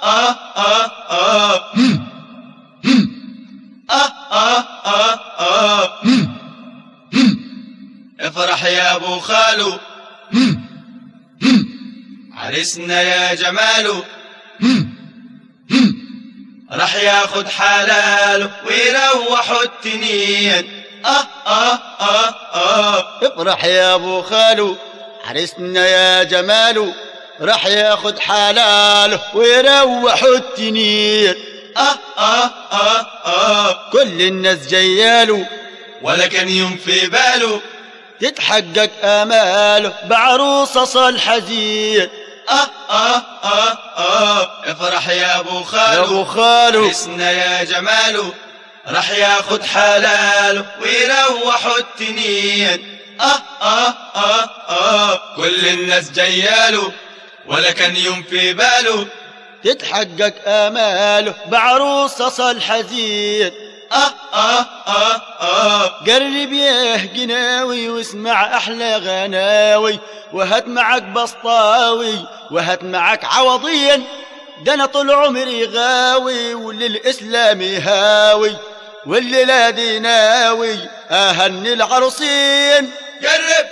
آه آه آه آه آه آه آه افرح يا ابو خالو عرسنا يا جمالو راح ياخد حلاله ويروحوا التنين آه آه آه آه افرح يا ابو خالو عرسنا يا جمالو راح ياخد حلاله ويروحوا التنين آه آه آه آه كل الناس جياله ولا كان يوم في باله تتحقق اماله بعروسه صالحه زين آه آه آه آه افرح يا أبو يا خالو ابو خالو حسنا يا جماله راح ياخد حلاله ويروحوا التنين آه آه آه آه كل الناس جياله ولا كان يوم في باله تتحقق اماله بعروسه صالحه زين آه آه آه آه قرب يا قناوي واسمع احلى غناوي وهات معك بسطاوي وهات معك عوضين ده انا طول عمري غاوي وللاسلام هاوي والليله دي ناوي اهني العروسين قرب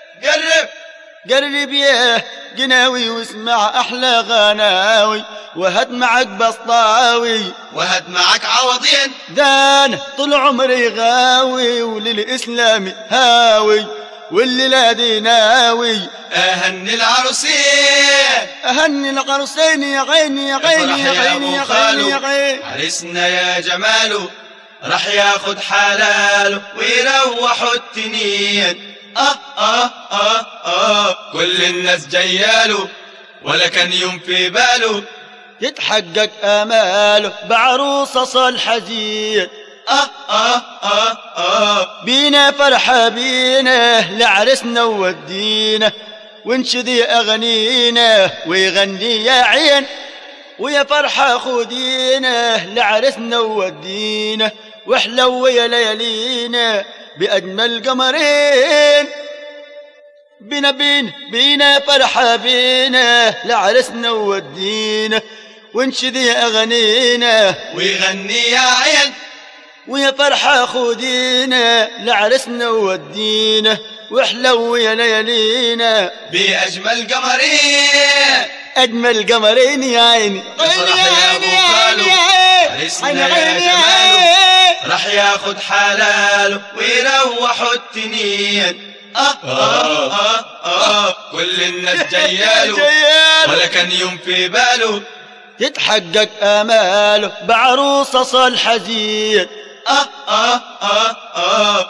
قرب قرب يا قناوي واسمع احلى غناوي وهات معك بسطاوي وهد معك عوضين ده انا طول عمري غاوي وللاسلام هاوي والليله دي ناوي أهني العروسين اهني القرصين يا عيني يا عيني يا عيني يا عيني يا عيني عرسنا يا جماله راح ياخد حلاله ويروحوا التنين آه آه آه آه كل الناس جياله ولا كان يوم في باله يتحقق اماله بعروسه صالحه زين آه آه آه آه بينا فرحة بينا لعرسنا وودينا ونشذي أغنينا ويغني يا عين ويا فرحة خدينا لعرسنا وودينا واحلو يا ليالينا بأجمل قمرين بينا بينا بينا فرحة بينا لعرسنا وودينا ونشذي أغنينا ويغني يا عين ويا فرحة خدينا لعرسنا وودينا واحلو يا ليالينا بأجمل قمرين أجمل قمرين يا عيني افرح يا أبو خالو عرسنا يا جماله راح ياخد حلاله ويروحوا التنين آه آه آه آه كل الناس جياله جيال ولا كان يوم في باله يتحقق آماله بعروسة صالحة زين آه آه آه آه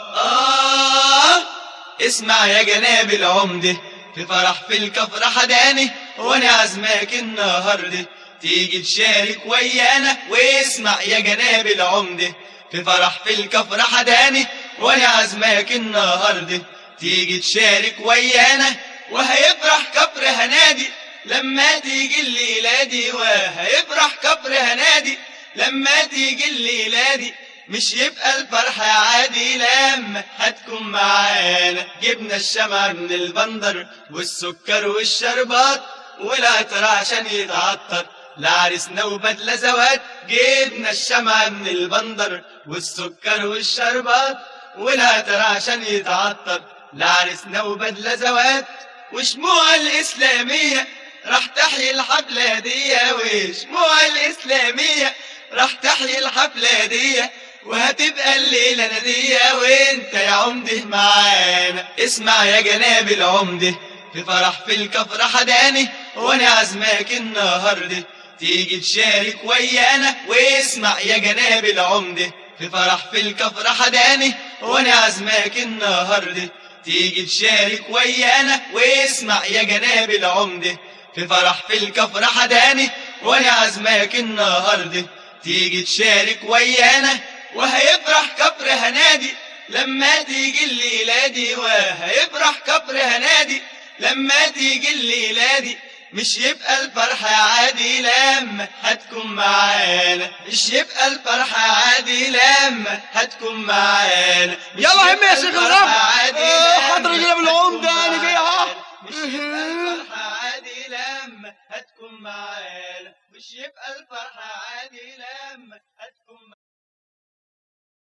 آه اسمع يا جناب العمدة في فرح في الكفر حداني وانا عزمك النهاردة تيجي تشارك ويانا واسمع يا جناب العمدة في فرح في الكفر حداني وانا عزمك النهاردة تيجي تشارك ويانا وهيفرح كفر هنادي لما تيجي الليلة دي وهيفرح كفر هنادي لما تيجي الليلة دي مش يبقى الفرح عادي لما هتكون معانا جبنا الشمع من البندر والسكر والشربات والعطر عشان يتعطر لعرسنا وبدلة زواج جبنا الشمع من البندر والسكر والشربات والعطر عشان يتعطر لعرسنا وبدلة زواج وشموع الإسلامية راح تحيي الحفلة دي وشموع الإسلامية راح تحيي الحفلة دي وهتبقى الليلة نادية وانت يا عمده معانا اسمع يا جناب العمده في فرح في الكفر حداني وانا عزمك النهاردة تيجي تشارك ويانا واسمع يا جناب العمده في فرح في الكفر حداني وانا عزمك النهاردة تيجي تشارك ويانا واسمع يا جناب العمده في فرح في الكفر حداني وانا عزمك النهارده تيجي تشارك ويانا وهيفرح كفر هنادي لما تيجي الليلة دي وهيفرح كفر هنادي لما تيجي الليلة دي مش يبقى الفرح عادي لما هتكون معانا مش يبقى الفرح عادي لما هتكون معانا مش يلا هم يا يبقى شيخ الفرح الغم. عادي آه، لما حضر جناب العمدة، هتكون أنا جاي أهو. معانا. مش يبقى الفرح عادي لما هتكون معانا مش يبقى الفرحة عادي لما